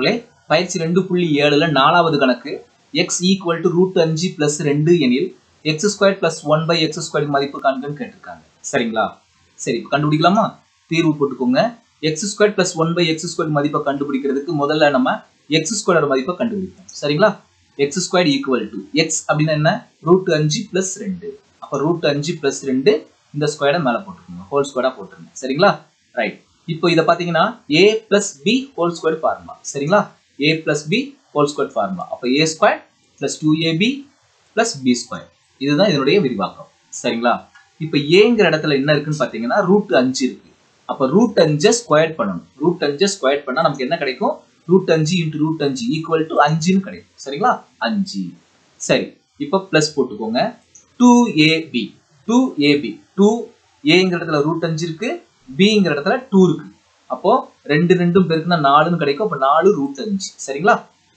மக்களே பயிற்சி ரெண்டு புள்ளி ஏழுல நாலாவது கணக்கு எக்ஸ் ஈக்குவல் டு ரூட் அஞ்சு பிளஸ் ரெண்டு எனில் x square plus one by x square மதிப்பு காண்கன்னு கேட்டிருக்காங்க சரிங்களா சரி இப்ப கண்டுபிடிக்கலாமா தீர்வு போட்டுக்கோங்க x square plus one by x square மதிப்பை கண்டுபிடிக்கிறதுக்கு முதல்ல நம்ம எக்ஸ் ஸ்கொயர் மதிப்பை கண்டுபிடிப்போம் சரிங்களா x square equal to x அப்படின்னா என்ன ரூட் அஞ்சு பிளஸ் ரெண்டு அப்போ ரூட் அஞ்சு பிளஸ் ரெண்டு இந்த ஸ்கொயரை மேலே போட்டுக்கோங்க ஹோல் ஸ்கொயரா போட்டுருங்க சரிங்களா ரைட் இப்போ இதை பார்த்தீங்கன்னா A plus B whole square formula சரிங்களா A plus B whole square formula அப்போ A square plus two AB plus B square இதுதான் இதனுடைய விரிவாக்கம் சரிங்களா இப்போ ஏங்கிற இடத்துல என்ன இருக்குன்னு பார்த்தீங்கன்னா ரூட் அஞ்சு இருக்கு அப்போ ரூட் அஞ்சை ஸ்கொயர் பண்ணணும் ரூட் அஞ்சை ஸ்கொயர் பண்ணால் நமக்கு என்ன கிடைக்கும் ரூட் அஞ்சு இன்ட்டு ரூட் அஞ்சு ஈக்குவல் டு அஞ்சுன்னு கிடைக்கும் சரிங்களா அஞ்சு சரி இப்போ ப்ளஸ் போட்டுக்கோங்க two AB two AB two ஏங்கிற இடத்துல ரூட் அஞ்சு இருக்கு பிங்கிற இடத்துல டூ இருக்கு அப்போ ரெண்டு ரெண்டும் பெருக்குனா நாலுன்னு கிடைக்கும் அப்போ நாலு ரூட் அஞ்சு சரிங்களா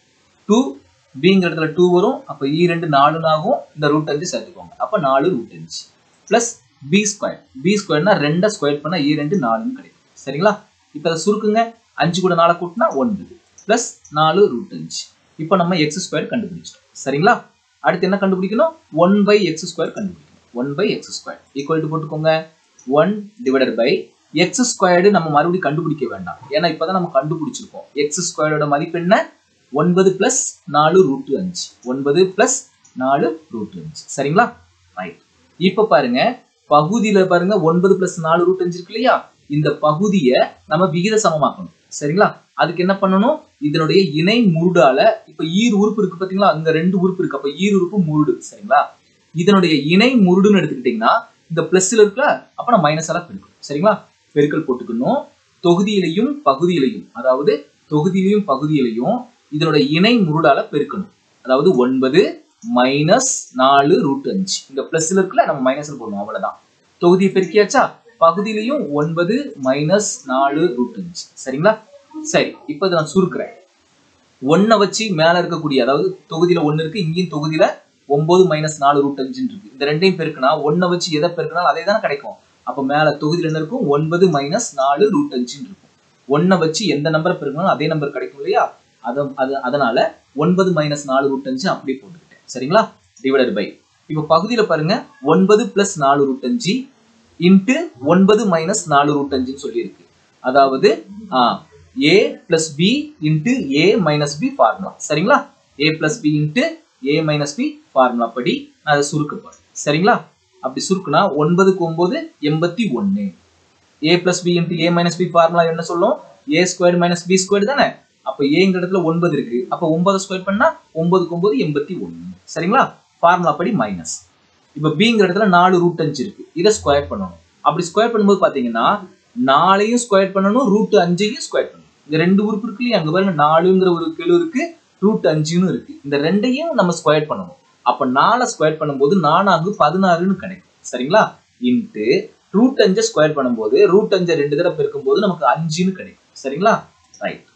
டூ பிங்கிற இடத்துல டூ வரும் அப்போ இ ரெண்டு நாலுன்னு ஆகும் இந்த ரூட் அஞ்சு சேர்த்துக்கோங்க அப்போ நாலு ரூட் அஞ்சு ப்ளஸ் பி ஸ்கொயர் பி ஸ்கொயர்னா ரெண்டை ஸ்கொயர் பண்ணா இ ரெண்டு நாலுன்னு கிடைக்கும் சரிங்களா இப்போ அதை சுருக்குங்க அஞ்சு கூட நாளை கூட்டினா ஒன்பது ப்ளஸ் நாலு ரூட் அஞ்சு இப்போ நம்ம எக்ஸ் ஸ்கொயர் கண்டுபிடிச்சிட்டோம் சரிங்களா அடுத்து என்ன கண்டுபிடிக்கணும் ஒன் பை எக்ஸ் ஸ்கொயர் கண்டுபிடிக்கணும் one by x square equal to போட்டுக்கோங்க one divided by x squared நம்ம மறுபடியும் கண்டுபிடிக்க வேண்டாம் ஏன்னா இப்பதான் நம்ம கண்டுபிடிச்சிருக்கோம் எக்ஸ் ஸ்கொயரோட மதிப்பு என்ன ஒன்பது பிளஸ் நாலு ரூட் அஞ்சு ஒன்பது பிளஸ் நாலு ரூட் அஞ்சு சரிங்களா ரைட் இப்போ பாருங்க பகுதியில பாருங்க ஒன்பது பிளஸ் நாலு ரூட் அஞ்சு இருக்கு இல்லையா இந்த பகுதியை நம்ம விகித சமமாக்கணும் சரிங்களா அதுக்கு என்ன பண்ணணும் இதனுடைய இணை முருடால இப்ப ஈர் உறுப்பு இருக்கு பாத்தீங்களா அங்க ரெண்டு உறுப்பு இருக்கு அப்ப ஈர் உறுப்பு முருடு சரிங்களா இதனுடைய இணை முருடுன்னு எடுத்துக்கிட்டீங்கன்னா இந்த பிளஸ்ல இருக்குல்ல அப்ப நான் மைனஸ் எல்லாம் பெருக்கணும் சரிங்களா பெருக்கல் போட்டுக்கணும் தொகுதியிலையும் பகுதியிலையும் அதாவது தொகுதியிலையும் பகுதியிலையும் இதனுடைய இணை முருடால பெருக்கணும் அதாவது ஒன்பது மைனஸ் நாலு ரூட் அஞ்சு இந்த பிளஸ்ல இருக்குல்ல நம்ம மைனஸ்ல போடணும் அவ்வளவுதான் தொகுதியை பெருக்கியாச்சா பகுதியிலையும் ஒன்பது மைனஸ் நாலு ரூட் அஞ்சு சரிங்களா சரி இப்போ இதை நான் சுருக்கிறேன் ஒன்னை வச்சு மேல இருக்கக்கூடிய அதாவது தொகுதியில ஒன்னு இருக்கு இங்கேயும் தொகுதியில ஒன்பது மைனஸ் நாலு ரூட் அஞ்சுன்னு இருக்கு இந்த ரெண்டையும் பெருக்குனா ஒன்னை வச்சு எதை பெருக்கினாலும் அதே தானே கிடைக்கும் அப்ப மேல தொகுதியில என்ன இருக்கும் ஒன்பது மைனஸ் நாலு ரூட் அஞ்சுன்னு இருக்கும் ஒன்னை வச்சு எந்த நம்பரை பெருக்கினாலும் அதே நம்பர் கிடைக்கும் இல்லையா அத அது அதனால ஒன்பது மைனஸ் நாலு ரூட் அஞ்சு அப்படியே போட்டுக்கிட்டேன் சரிங்களா டிவைடட் பை இப்போ பகுதியில பாருங்க ஒன்பது பிளஸ் நாலு ரூட் அஞ்சு இன்ட்டு ஒன்பது மைனஸ் நாலு ரூட் அஞ்சுன்னு சொல்லியிருக்கு அதாவது A plus B into A minus B formula சரிங்களா A plus B into A minus B formula படி நான் அதை சுருக்க போறேன் சரிங்களா அப்படி சுருக்குனா ஒன்பதுக்கு ஒன்பது எண்பத்தி ஒன்னு A plus B into A minus B formula என்ன சொல்லும் A square minus B square தானே அப்போ ஏங்கிற இடத்துல ஒன்பது இருக்கு அப்போ ஒன்பது ஸ்கொயர் பண்ணா ஒன்பதுக்கு ஒன்பது எண்பத்தி ஒன்னு சரிங்களா ஃபார்முலா படி மைனஸ் இப்போ பிங்கிற இடத்துல நாலு ரூட் அஞ்சு இருக்கு இதை ஸ்கொயர் பண்ணணும் அப்படி ஸ்கொயர் பண்ணும்போது பாத்தீங்கன்னா நாலையும் ஸ்கொயர் பண்ணணும் ரூட் அஞ்சையும் ஸ்கொயர் பண்ணணும் இந்த ரெண்டு உறுப்பு இருக்கு இல்லையா அங்க பாருங்க நாலுங்கிற ஒரு கெழு இருக்கு ரூட் அஞ்சுன்னு இருக்கு இந்த ரெண்டையும் நம்ம ஸ்கொயர் பண்ணணும் அப்ப நாலை ஸ்கொயர் பண்ணும்போது நானாங்கு பதினாறுன்னு கிடைக்கும் சரிங்களா இன்ட்டு ரூட் அஞ்சை ஸ்கொயர் பண்ணும்போது ரூட் அஞ்சை ரெண்டு தடவை பெருக்கும்போது நமக்கு அஞ்சுன்னு கிடைக்கும் சரிங்களா ரைட்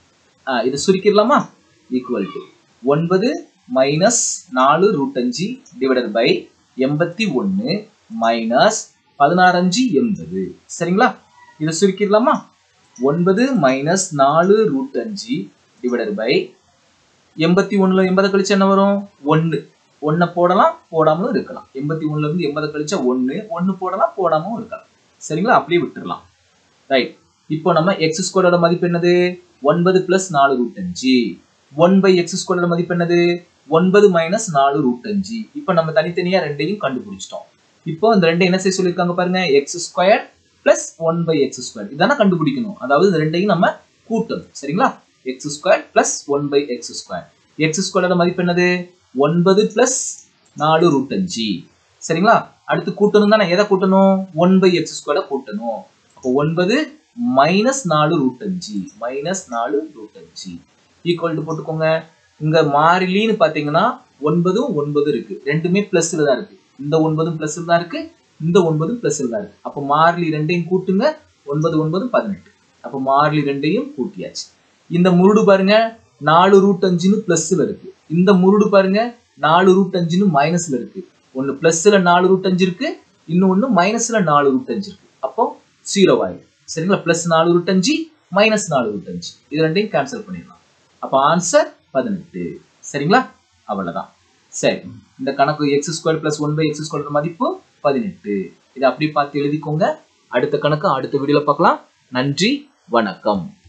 இது சுருக்கிடலாமா ஈக்குவல் டு ஒன்பது மைனஸ் நாலு ரூட் அஞ்சு டிவைடட் பை எண்பத்தி ஒன்று மைனஸ் பதினாறஞ்சு எண்பது சரிங்களா இதை சுருக்கிடலாமா ஒன்பது மைனஸ் நாலு ரூட் அஞ்சு டிவைடட் பை எண்பத்தி ஒண்ணுல எண்பதை கழிச்சு என்ன வரும் ஒன்று ஒன்றை போடலாம் போடாமலும் இருக்கலாம் எண்பத்தி ஒண்ணுல இருந்து எண்பதை கழிச்சா ஒன்று ஒன்று போடலாம் போடாமலும் இருக்கலாம் சரிங்களா அப்படியே விட்டுறலாம் ரைட் இப்போ நம்ம எக்ஸ் ஸ்கொயரோட மதிப்பு என்னது ஒன்பது பிளஸ் நாலு ரூட் அஞ்சு ஒன் பை எக்ஸ் ஸ்கொயரோட மதிப்பு என்னது ஒன்பது மைனஸ் நாலு ரூட் அஞ்சு இப்போ நம்ம தனித்தனியா ரெண்டையும் கண்டுபிடிச்சிட்டோம் இப்போ இந்த ரெண்டு என்ன செய்ய சொல்லியிருக்காங்க பாருங்க x square plus one by x square இதான கண்டுபிடிக்கணும் அதாவது இந்த ரெண்டையும் நம்ம கூட்டணும் சரிங்களா x square plus one by x square x ஸ்கொயரோட மதிப்பு என்னது ஒன்பது பிளஸ் நாலு ரூட் அஞ்சு சரிங்களா அடுத்து கூட்டணும் தானே எதை கூட்டணும் ஒன் பை எக்ஸ் ஸ்கொயரை கூட்டணும் அப்போ ஒன்பது மைனஸ் நாலு ரூட் அஞ்சு மைனஸ் நாலு ரூட் அஞ்சு ஈக்குவல் டு போட்டுக்கோங்க இங்க மாறிலின்னு பாத்தீங்கன்னா ஒன்பதும் ஒன்பது இருக்கு ரெண்டுமே பிளஸ்ல தான் இருக்கு இந்த ஒன்பதும் பிளஸ்ல தான் இருக்கு இந்த ஒன்பதும் பிளஸ்ல தான் இருக்கு அப்போ மாறிலி ரெண்டையும் கூட்டுங்க ஒன்பது ஒன்பது பதினெட்டு அப்போ மாறிலி ரெண்டையும் கூட்டியாச்சு இந்த முருடு பாருங்க நாலு ரூட் அஞ்சுன்னு பிளஸ்ல இருக்கு இந்த முருடு பாருங்க நாலு ரூட் அஞ்சுன்னு மைனஸ்ல இருக்கு ஒன்னு பிளஸ்ல நாலு ரூட் அஞ்சு இருக்கு இன்னொன்னு மைனஸ்ல நாலு ரூட் அஞ்சு இருக்கு அப்போ ஜீரோ ஆயிடும் சரிங்களா பிளஸ் நாலு ரூட் அஞ்சு மைனஸ் நாலு ரூட் அஞ்சு இது ரெண்டையும் கேன்சல் பண்ணிடலாம் அப்போ ஆன்சர் பதினெட்டு சரிங்களா அவ்வளவுதான் சரி இந்த கணக்கு x square plus one by x square மதிப்பு பதினெட்டு இதை அப்படி பார்த்து எழுதிக்கோங்க அடுத்த கணக்கு அடுத்த வீடியோல பார்க்கலாம் நன்றி வணக்கம்